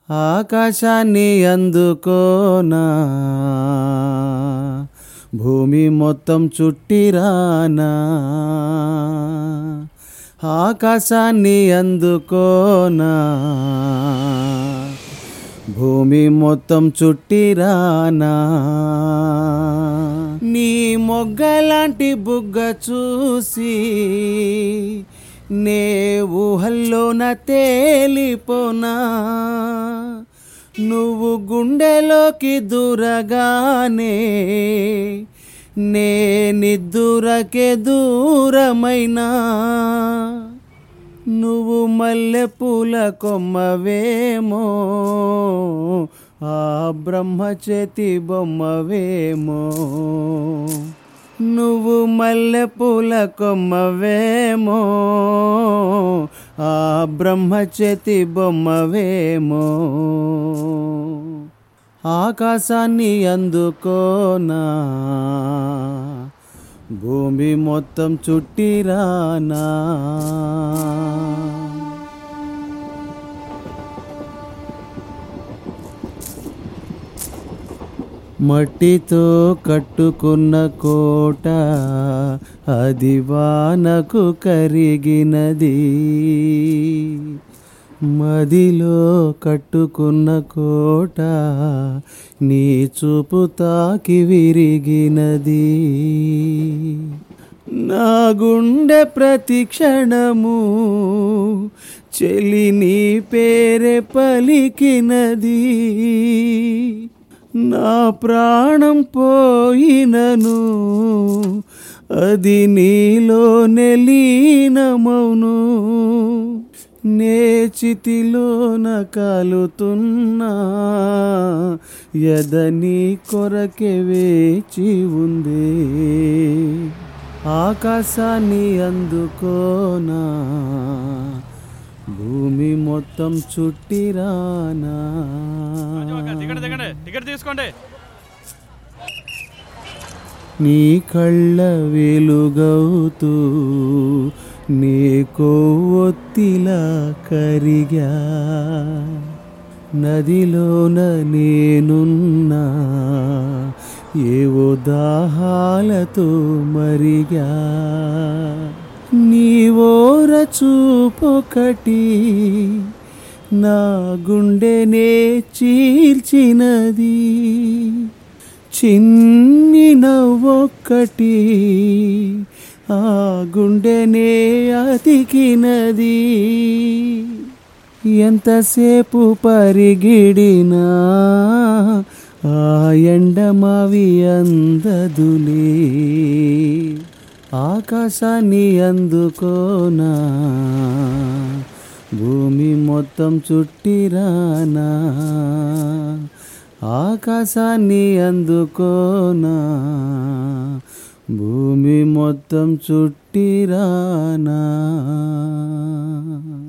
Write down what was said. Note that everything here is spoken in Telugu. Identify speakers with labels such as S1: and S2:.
S1: ఆకాశాన్ని అందుకోనా భూమి మొత్తం చుట్టిరానా ఆకాశాన్ని అందుకోనా భూమి మొత్తం చుట్టిరానా నీ మొగ్గలాంటి బుగ్గ చూసి నే ఊహల్లోన తేలిపోనా నువ్వు గుండెలోకి దూరగానే నే నిద్దురకే దూరమైనా నువ్వు మల్లె పూల కొమ్మవేమో ఆ బ్రహ్మ చేతి బొమ్మవేమో నువ్వు మల్లె పూల కొమ్మవేమో ఆ బ్రహ్మ చేతి బొమ్మవేమో ఆకాశాన్ని అందుకోనా భూమి మొత్తం చుట్టిరానా మట్టితో కట్టుకున్న కోట అది వానకు కరిగినది మదిలో కట్టుకున్న కోట నీ చూపు తాకి విరిగినది నా గుండె ప్రతి క్షణము చెలి నీ పేరే పలికినది నా ప్రాణం పోయినను అది నీలో నెలీనమౌను నేచితిలోన కాలుతున్నా ఎదని కొరకే వేచి ఉంది ఆకాశాన్ని అందుకోనా భూమి మొత్తం చుట్టిరానా
S2: టికెట్ దిగండి టికెట్ తీసుకోండి
S1: నీ కళ్ళ వెలుగవుతూ నీ కొవ్వొత్తిలా కరిగా నదిలోన నేనున్నా ఏవో దాహాలతో మరిగా నీ ఓర చూపొకటి నా గుండెనే చీల్చినది చిన్ని నవ్వొక్కటి ఆ గుండెనే అతికినది ఎంతసేపు పరిగిడినా ఆ ఎండమావి అందదులే ఆకాశాన్ని అందుకోనా భూమి మొత్తం చుట్టిరానా ఆకాశాన్ని అందుకోనా భూమి మొత్తం చుట్టిరానా